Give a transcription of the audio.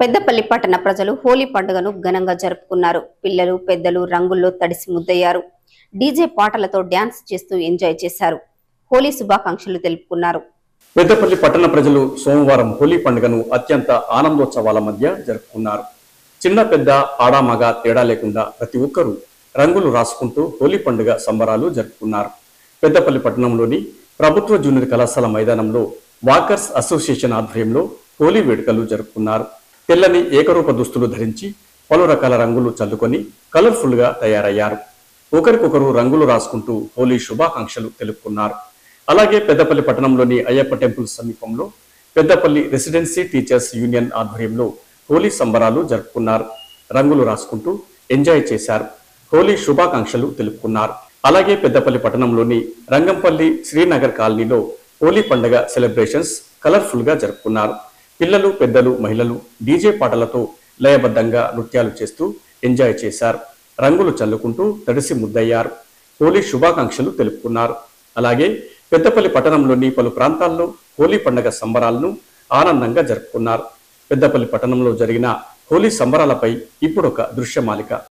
పెద్దపల్లి పట్టణ ప్రజలు హోలీ పండుగను ఘనంగా జరుపుకున్నారు పిల్లలు పెద్దలు రంగుల్లో తడిసి ముద్దయ్యారు డీజే పాటలతో డ్యాన్స్ చేస్తూ ఎంజాయ్ చేశారు హోలీ శుభాకాంక్షలు తెలుపుకున్నారు పెద్దపల్లి పట్టణ ప్రజలు సోమవారం హోలీ పండుగను అత్యంత ఆనందోత్సవాల మధ్య జరుపుకున్నారు చిన్న పెద్ద ఆడామగ తేడా లేకుండా ప్రతి ఒక్కరూ రంగులు రాసుకుంటూ హోలీ పండుగ సంబరాలు జరుపుకున్నారు పెద్దపల్లి పట్టణంలోని ప్రభుత్వ జూనియర్ కళాశాల మైదానంలో వాకర్స్ అసోసియేషన్ ఆధ్వర్యంలో హోలీ వేడుకలు జరుపుకున్నారు తెల్లని ఏకరూప దుస్తులు ధరించి పలు రకాల రంగులు చల్లుకొని కలర్ఫుల్ గా తయారయ్యారు ఒకరికొకరు రంగులు రాసుకుంటూ హోలీ శుభాకాంక్షలు తెలుపుకున్నారు అలాగే పెద్దపల్లి పట్టణంలోని అయ్యప్ప టెంపుల్ సమీపంలో పెద్దపల్లి రెసిడెన్సీ టీచర్స్ యూనియన్ ఆధ్వర్యంలో హోలీ సంబరాలు జరుపుకున్నారు రంగులు రాసుకుంటూ ఎంజాయ్ చేశారు హోలీ శుభాకాంక్షలు తెలుపుకున్నారు అలాగే పెద్దపల్లి పట్టణంలోని రంగంపల్లి శ్రీనగర్ కాలనీలో హోలీ పండుగ సెలబ్రేషన్స్ కలర్ఫుల్ గా జరుపుకున్నారు పిల్లలు పెద్దలు మహిళలు డీజే పాటలతో లయబద్ధంగా నృత్యాలు చేస్తూ ఎంజాయ్ చేశారు రంగులు చల్లుకుంటూ తడిసి ముద్దయ్యారు హోలీ శుభాకాంక్షలు తెలుపుకున్నారు అలాగే పెద్దపల్లి పట్టణంలోని పలు ప్రాంతాల్లో హోలీ పండుగ సంబరాలను ఆనందంగా జరుపుకున్నారు పెద్దపల్లి పట్టణంలో జరిగిన హోలీ సంబరాలపై ఇప్పుడు ఒక దృశ్యమాలిక